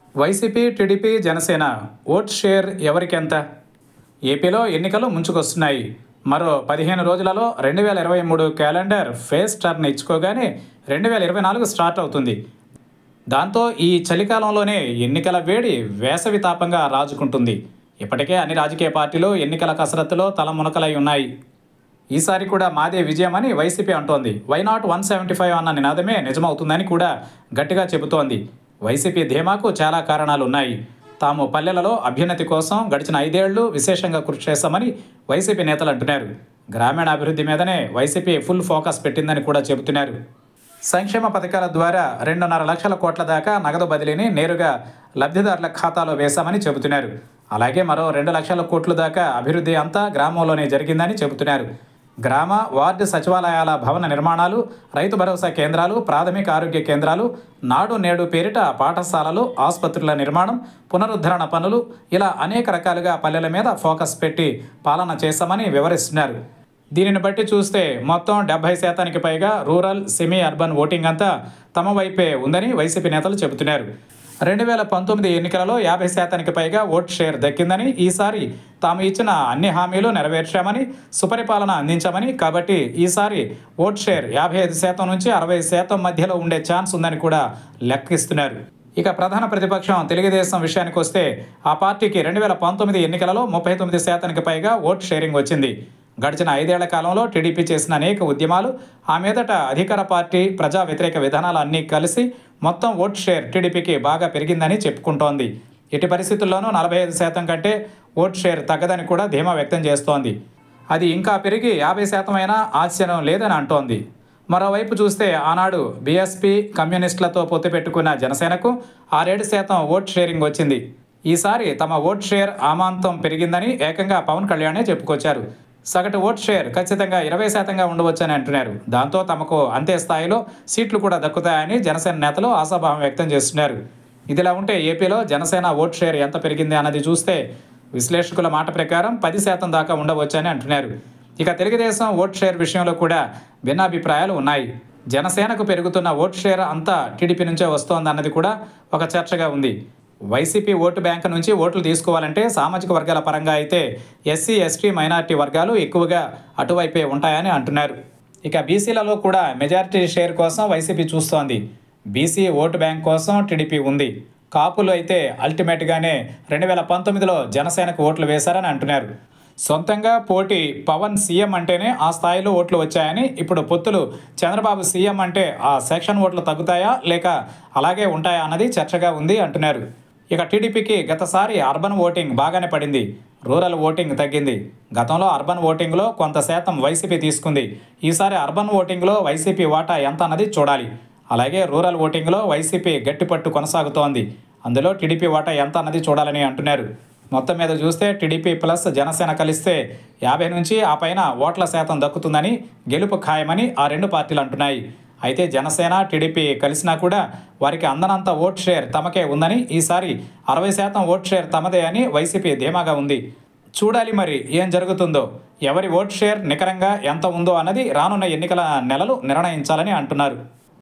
YCP TDP Janasena vote share ఎవరికెంత ఏపీలో ఎన్నికలు ముంచుకొస్తున్నాయి మరో పదిహేను రోజులలో రెండు వేల ఇరవై మూడు క్యాలెండర్ ఫేస్ టర్న్ ఇచ్చుకోగానే రెండు వేల ఇరవై నాలుగు స్టార్ట్ అవుతుంది దాంతో ఈ చలికాలంలోనే ఎన్నికల వేడి వేసవి తాపంగా రాజుకుంటుంది ఇప్పటికే అన్ని రాజకీయ పార్టీలు ఎన్నికల కసరత్తులో తలమునకలై ఉన్నాయి ఈసారి కూడా మాదే విజయం అని వైసీపీ అంటోంది వైనాట్ వన్ సెవెంటీ ఫైవ్ అన్న నినాదమే నిజమవుతుందని కూడా గట్టిగా చెబుతోంది వైసీపీ ధీమాకు చాలా కారణాలు ఉన్నాయి తాము పల్లెలలో అభ్యున్నతి కోసం గడిచిన ఐదేళ్లు విశేషంగా కృషి చేస్తామని వైసీపీ నేతలు అంటున్నారు గ్రామీణాభివృద్ధి మీదనే వైసీపీ ఫుల్ ఫోకస్ పెట్టిందని కూడా చెబుతున్నారు సంక్షేమ పథకాల ద్వారా రెండున్నర లక్షల కోట్ల దాకా నగదు బదిలీని నేరుగా లబ్ధిదారుల ఖాతాలో వేశామని చెబుతున్నారు అలాగే మరో రెండు లక్షల కోట్ల దాకా అభివృద్ధి అంతా గ్రామంలోనే జరిగిందని చెబుతున్నారు గ్రామ వార్డు సచివాలయాల భవన నిర్మాణాలు రైతు భరోసా కేంద్రాలు ప్రాథమిక ఆరోగ్య కేంద్రాలు నాడు నేడు పేరిట పాఠశాలలు ఆసుపత్రుల నిర్మాణం పునరుద్ధరణ పనులు ఇలా అనేక రకాలుగా పల్లెల మీద ఫోకస్ పెట్టి పాలన చేశామని వివరిస్తున్నారు దీనిని బట్టి చూస్తే మొత్తం డెబ్బై శాతానికి పైగా రూరల్ సెమీ అర్బన్ ఓటింగ్ అంతా తమ వైపే ఉందని వైసీపీ నేతలు చెబుతున్నారు రెండు వేల పంతొమ్మిది ఎన్నికలలో యాభై శాతానికి పైగా ఓట్ షేర్ దక్కిందని ఈసారి తాము ఇచ్చిన అన్ని హామీలు నెరవేర్చామని సుపరిపాలన అందించామని కాబట్టి ఈసారి ఓట్ షేర్ యాభై ఐదు శాతం నుంచి అరవై శాతం మధ్యలో ఉండే ఛాన్స్ ఉందని కూడా లెక్కిస్తున్నారు ఇక ప్రధాన ప్రతిపక్షం తెలుగుదేశం విషయానికి వస్తే ఆ పార్టీకి రెండు వేల పంతొమ్మిది ఎన్నికలలో ముప్పై తొమ్మిది శాతానికి పైగా ఓట్ షేరింగ్ వచ్చింది గడిచిన ఐదేళ్ల కాలంలో టీడీపీ చేసిన అనేక ఉద్యమాలు ఆ మీదట అధికార పార్టీ ప్రజా వ్యతిరేక విధానాలు అన్నీ కలిసి మొత్తం ఓట్ షేర్ టీడీపీకి బాగా పెరిగిందని చెప్పుకుంటోంది ఎట్టి పరిస్థితుల్లోనూ నలభై ఐదు శాతం కంటే ఓట్ షేర్ తగ్గదని కూడా ధీమా వ్యక్తం చేస్తోంది అది ఇంకా పెరిగి యాభై శాతం అయినా ఆశ్చర్యం లేదని అంటోంది మరోవైపు చూస్తే ఆనాడు బీఎస్పీ కమ్యూనిస్టులతో పొత్తు పెట్టుకున్న జనసేనకు ఆరేడు శాతం ఓట్ షేరింగ్ వచ్చింది ఈసారి తమ ఓట్ షేర్ ఆమాంతం పెరిగిందని ఏకంగా పవన్ కళ్యాణే చెప్పుకొచ్చారు సగటు ఓట్ షేర్ ఖచ్చితంగా ఇరవై శాతంగా ఉండవచ్చని అంటున్నారు దాంతో తమకు అంతే స్థాయిలో సీట్లు కూడా దక్కుతాయని జనసేన నేతలు ఆశాభావం వ్యక్తం చేస్తున్నారు ఇదిలా ఉంటే ఏపీలో జనసేన ఓట్ షేర్ ఎంత పెరిగింది అన్నది చూస్తే విశ్లేషకుల మాట ప్రకారం పది శాతం దాకా ఉండవచ్చని అంటున్నారు ఇక తెలుగుదేశం ఓట్ షేర్ విషయంలో కూడా భిన్నాభిప్రాయాలు ఉన్నాయి జనసేనకు పెరుగుతున్న ఓట్ షేర్ అంతా టీడీపీ నుంచే వస్తోందన్నది కూడా ఒక చర్చగా ఉంది వైసీపీ ఓటు బ్యాంక్ నుంచి ఓట్లు తీసుకోవాలంటే సామాజిక వర్గాల పరంగా అయితే ఎస్సీ ఎస్టీ మైనార్టీ వర్గాలు ఎక్కువగా అటువైపే ఉంటాయని అంటున్నారు ఇక బీసీలలో కూడా మెజారిటీ షేర్ కోసం వైసీపీ చూస్తోంది బీసీ ఓటు బ్యాంక్ కోసం టీడీపీ ఉంది కాపులు అయితే అల్టిమేట్గానే రెండు వేల పంతొమ్మిదిలో జనసేనకు ఓట్లు వేశారని అంటున్నారు సొంతంగా పోటీ పవన్ సీఎం అంటేనే ఆ స్థాయిలో ఓట్లు వచ్చాయని ఇప్పుడు పొత్తులు చంద్రబాబు సీఎం అంటే ఆ సెక్షన్ ఓట్లు తగ్గుతాయా లేక అలాగే ఉంటాయా అన్నది చర్చగా ఉంది అంటున్నారు ఇక టీడీపీకి గతసారి అర్బన్ ఓటింగ్ బాగానే పడింది రూరల్ ఓటింగ్ తగ్గింది గతంలో అర్బన్ ఓటింగ్లో కొంత శాతం వైసీపీ తీసుకుంది ఈసారి అర్బన్ ఓటింగ్లో వైసీపీ వాటా ఎంత అన్నది చూడాలి అలాగే రూరల్ ఓటింగ్లో వైసీపీ గట్టిపట్టు కొనసాగుతోంది అందులో టీడీపీ వాటా ఎంత అన్నది చూడాలని అంటున్నారు మొత్తం మీద చూస్తే టీడీపీ ప్లస్ జనసేన కలిస్తే యాభై నుంచి ఆ పైన ఓట్ల శాతం దక్కుతుందని గెలుపు ఖాయమని ఆ రెండు పార్టీలు అంటున్నాయి అయితే జనసేన టీడీపీ కలిసినా కూడా వారికి అందనంత ఓట్ షేర్ తమకే ఉందని ఈసారి అరవై శాతం ఓట్ షేర్ తమదే అని వైసీపీ ధీమాగా ఉంది చూడాలి మరి ఏం జరుగుతుందో ఎవరి ఓట్ షేర్ నికరంగా ఎంత ఉందో అన్నది రానున్న ఎన్నికల నెలలు నిర్ణయించాలని అంటున్నారు